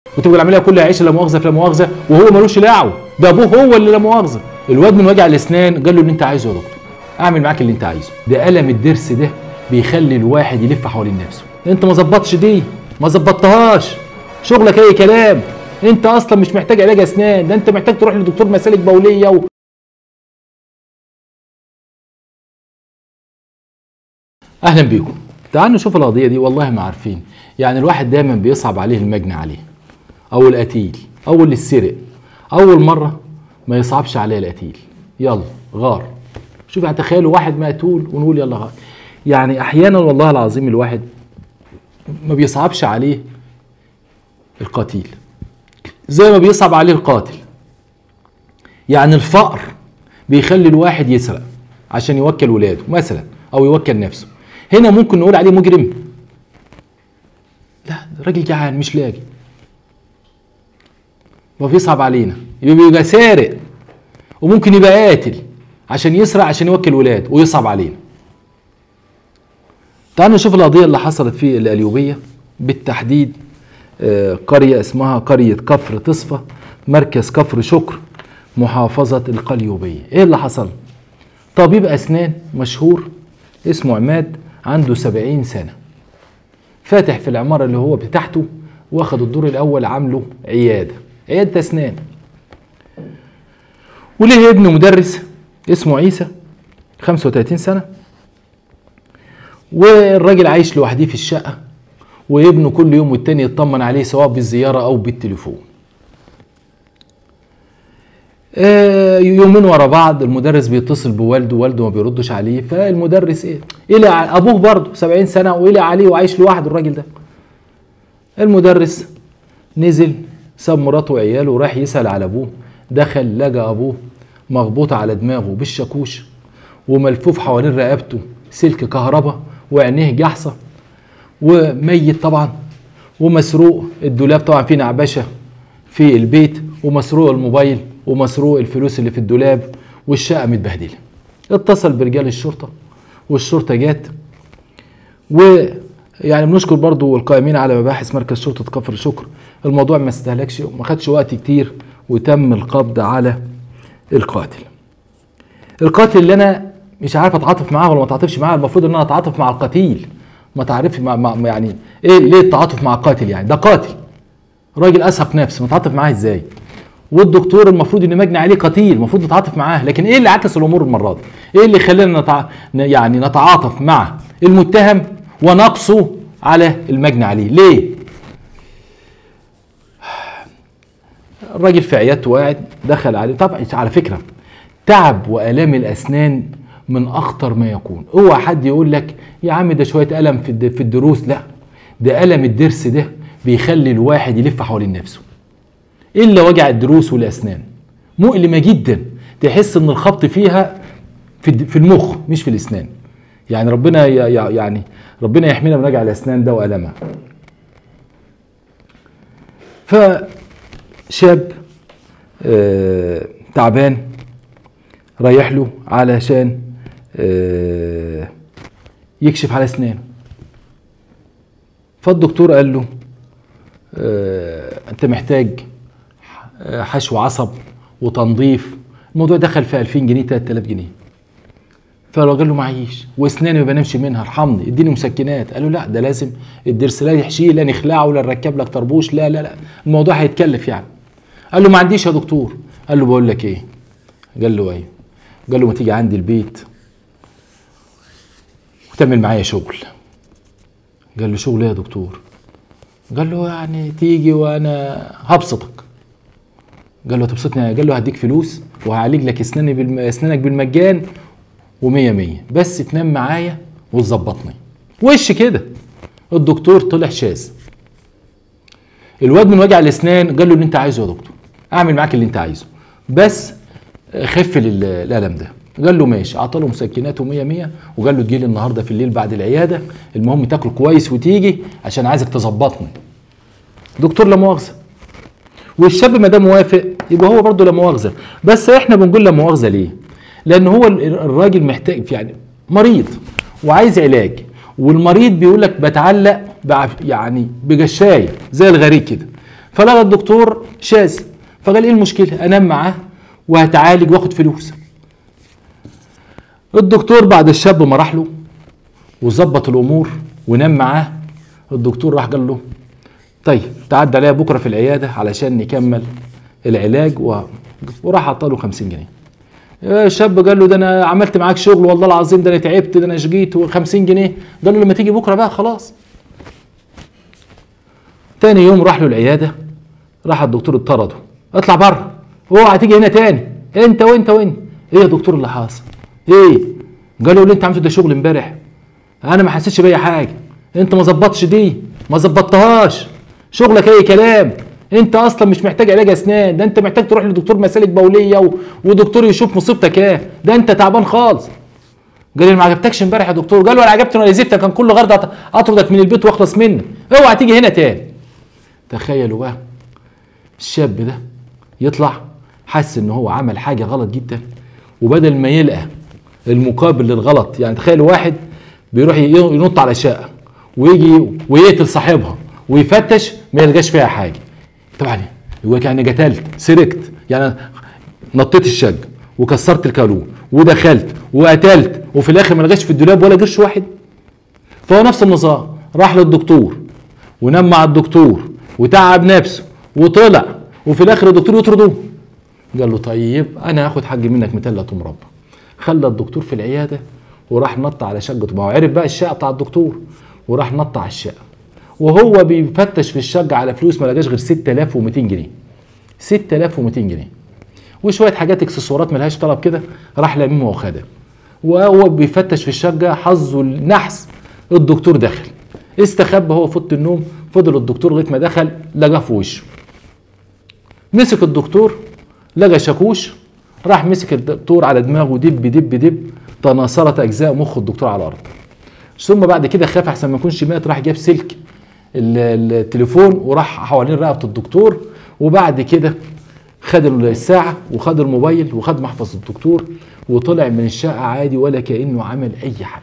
وتبقى العمليه كلها عيش لا مؤاخذه في لا مؤاخذه وهو ملوش دعوه ده ابوه هو اللي لا مؤاخذه الواد من وجع الاسنان قال له اللي انت عايزه يا دكتور اعمل معاك اللي انت عايزه ده الم الضرس ده بيخلي الواحد يلف حوالين نفسه انت ما ظبطش دي ما ظبطتهاش شغلك اي كلام انت اصلا مش محتاج علاج اسنان ده انت محتاج تروح لدكتور مسالك بوليه و... اهلا بيكم تعالوا نشوف القضيه دي والله ما عارفين يعني الواحد دايما بيصعب عليه المجني عليه او القتيل او اللي السرق اول مره ما يصعبش عليه القتيل يلا غار شوف يعني تخيلوا واحد مقتول ونقول يلا غار يعني احيانا والله العظيم الواحد ما بيصعبش عليه القتيل زي ما بيصعب عليه القاتل يعني الفقر بيخلي الواحد يسرق عشان يوكل ولاده مثلا او يوكل نفسه هنا ممكن نقول عليه مجرم لا ده راجل جعان مش لاقي ما بيصعب علينا يبقى بيبقى سارق وممكن يبقى قاتل عشان يسرق عشان يوكل ولاده ويصعب علينا تعالوا نشوف القضيه اللي حصلت في القليوبيه بالتحديد آه، قريه اسمها قريه كفر تصفى مركز كفر شكر محافظه القليوبيه ايه اللي حصل طبيب اسنان مشهور اسمه عماد عنده سبعين سنه فاتح في العماره اللي هو بتاعته واخد الدور الاول عامله عياده عياده اسنان وليه ابن مدرس اسمه عيسى 35 سنه والراجل عايش لوحده في الشقه وابنه كل يوم والتاني يطمن عليه سواء بالزياره او بالتليفون آه، يومين ورا بعض المدرس بيتصل بوالده والده ما بيردش عليه فالمدرس ايه إلى ابوه برضه 70 سنه وإلى عليه وعايش لوحده الراجل ده المدرس نزل ساب مراته وعياله وراح يسال على ابوه دخل لقى ابوه مخبوط على دماغه بالشاكوش وملفوف حوالين رقبته سلك كهرباء وعينيه جحصه وميت طبعا ومسروق الدولاب طبعا فيه نعبشه في البيت ومسروق الموبايل ومسروق الفلوس اللي في الدولاب والشقه متبهدله اتصل برجال الشرطه والشرطه جت ويعني بنشكر برضو القائمين على مباحث مركز شرطه كفر شكر الموضوع ما استهلكش ما خدش وقت كتير وتم القبض على القاتل القاتل اللي انا مش عارف اتعاطف معاه ولا ما اتعاطفش معاه المفروض ان انا اتعاطف مع القتيل ما تعرفش مع, مع يعني ايه ليه التعاطف مع القاتل يعني ده قاتل راجل اسهق نفس متعاطف معاه ازاي والدكتور المفروض ان مجني عليه قتيل المفروض نتعاطف معاه لكن ايه اللي عكس الامور المره دي ايه اللي خلانا نتع... يعني نتعاطف مع المتهم ونقصه على المجني عليه ليه الراجل في عيادته قاعد دخل عليه طبعا على فكره تعب والام الاسنان من اخطر ما يكون اوعى حد يقول لك يا عم ده شويه الم في الد- في الدروس لا ده الم الضرس ده بيخلي الواحد يلف حوالين نفسه الا وجع الضروس والاسنان مؤلمه جدا تحس ان الخبط فيها في الد- في المخ مش في الاسنان يعني ربنا ي- ي- يعني ربنا يحمينا من وجع الاسنان ده والمها فشاب آه تعبان رايح له علشان آه يكشف على اسنانه فالدكتور قال له آه انت محتاج آه، حشو عصب وتنظيف الموضوع دخل في 2000 جنيه 3000 جنيه فالراجل قال له معيش واسناني ما بنامش منها ارحمني اديني مسكنات قال له لا ده لازم الضرس لا يحشيه لا نخلعه ولا نركب لك طربوش لا لا لا الموضوع هيتكلف يعني قال له ما عنديش يا دكتور قال له بقول لك ايه قال له ايه قال له ما تيجي عندي البيت وتعمل معايا شغل قال له شغل ايه يا دكتور قال له يعني تيجي وانا هبسطك قال له تبسطني قال له هديك فلوس وهعالج لك اسناني بالم... اسنانك بالمجان ومية مية بس تنام معايا وتظبطني وش كده الدكتور طلع شاذ الواد من وجع الاسنان قال له اللي انت عايزه يا دكتور اعمل معاك اللي انت عايزه بس خف لي ال- الالم ده قال له ماشي اعطى له مسكنات ومية مية وقال له تجيلي النهارده في الليل بعد العياده المهم تاكل كويس وتيجي عشان عايزك تظبطني دكتور لا مؤاخذه والشاب ما دام موافق يبقى هو برضه لا مؤاخذه بس احنا بنقول لا مؤاخذه ليه لان هو ال- الراجل محتاج يعني مريض وعايز علاج والمريض بيقول لك بتعلق بعف يعني بجشايه زي الغريق كده فلقى الدكتور شاذ فقال ايه المشكله انام معاه وهتعالج واخد فلوس الدكتور بعد الشاب ما راح له وظبط الامور ونام معاه الدكتور راح قال له طيب تعدى عليا بكره في العياده علشان نكمل العلاج و... وراح عطاله 50 جنيه الشاب قال له ده انا عملت معاك شغل والله العظيم ده انا تعبت ده انا شقيت و50 جنيه قال له لما تيجي بكره بقى خلاص تاني يوم راح له العياده راح الدكتور اطرده اطلع بره اوعى تيجي هنا تاني انت وانت وانت ايه يا دكتور اللي حاصل ايه قال له اللي انت عملته ده شغل امبارح انا ما حسيتش باي حاجه انت ما ظبطتش دي ما ظبطتهاش شغلك اي كلام انت اصلا مش محتاج علاج اسنان ده انت محتاج تروح لدكتور مسالك بوليه و... ودكتور يشوف مصيبتك ايه ده انت تعبان خالص قال لي ما عجبتكش امبارح يا دكتور قال له انا عجبتني ولا زفت كان كل غرض اطردك من البيت واخلص منك اوعى تيجي هنا تاني تخيلوا بقى الشاب ده يطلع حس ان هو عمل حاجه غلط جدا وبدل ما يلقى المقابل للغلط يعني تخيل واحد بيروح ينط على شقه ويجي ويقتل صاحبها ويفتش ما يلقاش فيها حاجه طبعا يقول لك يعني قتلت سرقت يعني نطيت الشقه وكسرت الكالون ودخلت وقتلت وفي الاخر ما لقاش في الدولاب ولا قرش واحد فهو نفس النظام راح للدكتور ونام مع الدكتور وتعب نفسه وطلع وفي الاخر الدكتور يطرده قال له طيب انا هاخد حق منك 200 مربع خلى الدكتور في العياده وراح نط على شقته ما هو عرف بقى الشقه بتاع الدكتور وراح نط على الشقه وهو بيفتش في الشقه على فلوس ما لقاش غير 6200 جنيه 6200 جنيه وشويه حاجات اكسسوارات ملهاش طلب كده راح لميمه وخدها وهو بيفتش في الشقه حظه النحس الدكتور دخل استخبى هو في اوضه النوم فضل الدكتور لغايه ما دخل لقاه في وشه مسك الدكتور لقى شاكوش راح مسك الدكتور على دماغه دب دب دب تناثرت اجزاء مخ الدكتور على الارض ثم بعد كده خاف احسن ما يكونش مات راح جاب سلك التليفون وراح حوالين رقبه الدكتور وبعد كده خد الساعة وخد الموبايل وخد محفظة الدكتور وطلع من الشقة عادي ولا كأنه عمل أي حاجة.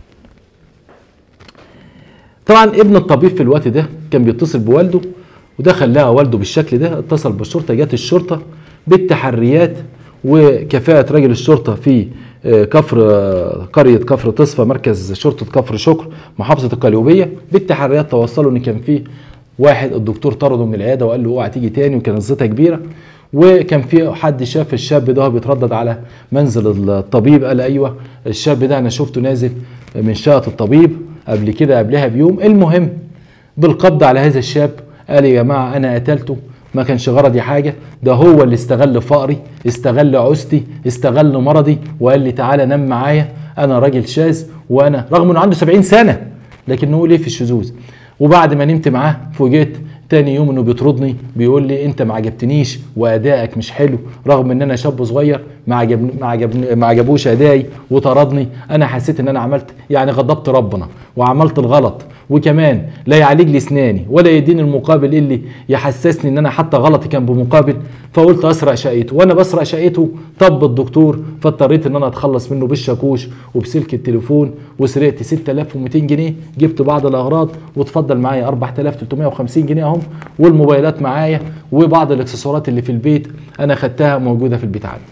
طبعا ابن الطبيب في الوقت ده كان بيتصل بوالده ودخل لها والده بالشكل ده اتصل بالشرطة جت الشرطة بالتحريات وكفاءة رجل الشرطة في كفر قرية كفر تصفى مركز شرطة كفر شكر محافظة القليوبية بالتحريات توصلوا ان كان في واحد الدكتور طرده من العيادة وقال له اوعى تيجي تاني وكانت زيتها كبيرة وكان في حد شاف الشاب ده بيتردد على منزل الطبيب قال ايوه الشاب ده انا شفته نازل من شقة الطبيب قبل كده قبلها بيوم المهم بالقبض على هذا الشاب قال يا جماعة انا قتلته ما كانش غرضي حاجة ده هو اللي استغل فقري استغل عوزتي استغل مرضي وقال لي تعالى نام معايا انا راجل شاذ وانا رغم انه عنده 70 سنة لكن نقول ايه في الشذوذ وبعد ما نمت معاه فوجئت تاني يوم انه بيطردني بيقول لي انت ما عجبتنيش وادائك مش حلو رغم ان انا شاب صغير ما عجبني ما عجبني ما عجبوش ادائي وطردني انا حسيت ان انا عملت يعني غضبت ربنا وعملت الغلط وكمان لا يعالج لي اسناني ولا يديني المقابل اللي يحسسني ان انا حتى غلطي كان بمقابل فقلت اسرق شقته وانا بسرق شقته طب الدكتور فاضطريت ان انا اتخلص منه بالشاكوش وبسلك التليفون وسرقت 6200 جنيه جبت بعض الاغراض واتفضل معايا 4350 جنيه اهم والموبايلات معايا وبعض الاكسسوارات اللي في البيت انا خدتها موجوده في البيت عندي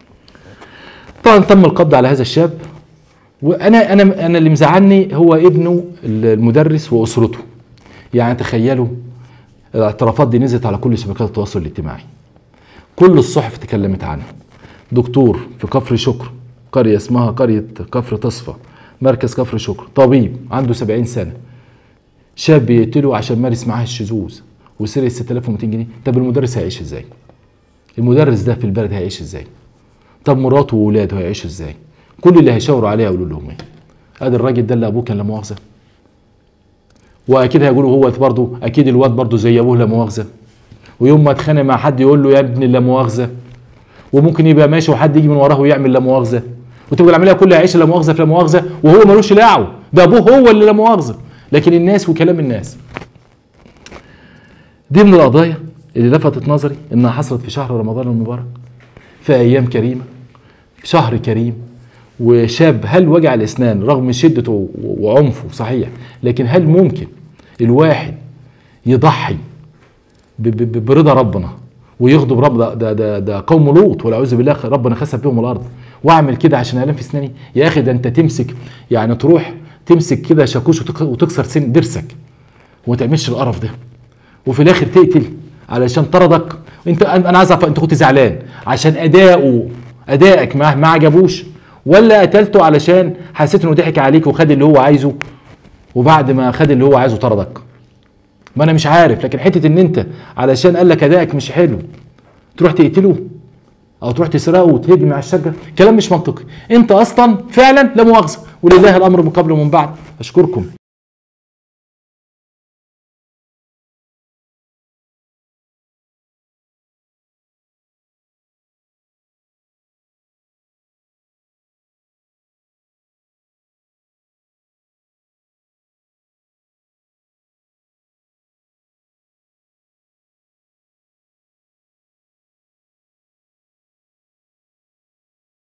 طبعا تم القبض على هذا الشاب وانا انا انا اللي مزعلني هو ابنه المدرس واسرته يعني تخيلوا الاعترافات دي نزلت على كل شبكات التواصل الاجتماعي كل الصحف تكلمت عنه دكتور في كفر شكر قرية اسمها قرية كفر تصفى مركز كفر شكر طبيب عنده 70 سنة شاب يقتله عشان مارس معاه الشذوذ وسرق 6200 جنيه طب المدرس هيعيش ازاي المدرس ده في البلد هيعيش ازاي طب مراته واولاده هيعيشوا ازاي كل اللي هيشاوروا عليه يقولوا لهم ايه ادي الراجل ده اللي ابوه كان لا مؤاخذه واكيد هيقولوا هو برضه اكيد الواد برضه زي ابوه لا مؤاخذه ويوم ما اتخانق مع حد يقول له يا ابني لا مؤاخذه وممكن يبقى ماشي وحد يجي من وراه ويعمل لا مؤاخذه وتبقى العمليه كلها عيش لا مؤاخذه في لا مؤاخذه وهو ملوش دعوه ده ابوه هو اللي لا مؤاخذه لكن الناس وكلام الناس دي من القضايا اللي لفتت نظري انها حصلت في شهر رمضان المبارك في ايام كريمه في شهر كريم وشاب هل وجع الاسنان رغم شدته وعنفه صحيح لكن هل ممكن الواحد يضحي ب- ب- ب- برضا ربنا ويغضب رب ده ده ده, ده قوم لوط والعياذ بالله ربنا خسف بهم الارض واعمل كده عشان الام في اسناني يا اخي ده انت تمسك يعني تروح تمسك كده شاكوش وتك- وتكسر سن ضرسك وما تعملش القرف ده وفي الاخر تقتل علشان طردك انت انا عايز اعرف انت كنت زعلان عشان اداؤه ادائك ما ما عجبوش ولا قتلته علشان حسيت انه ضحك عليك وخد اللي هو عايزه وبعد ما خد اللي هو عايزه طردك ما انا مش عارف لكن حته ان انت علشان قال لك ادائك مش حلو تروح تقتله او تروح تسرقه وتهجم على الشجره كلام مش منطقي انت اصلا فعلا لا مؤاخذه ولله الامر من قبل ومن بعد اشكركم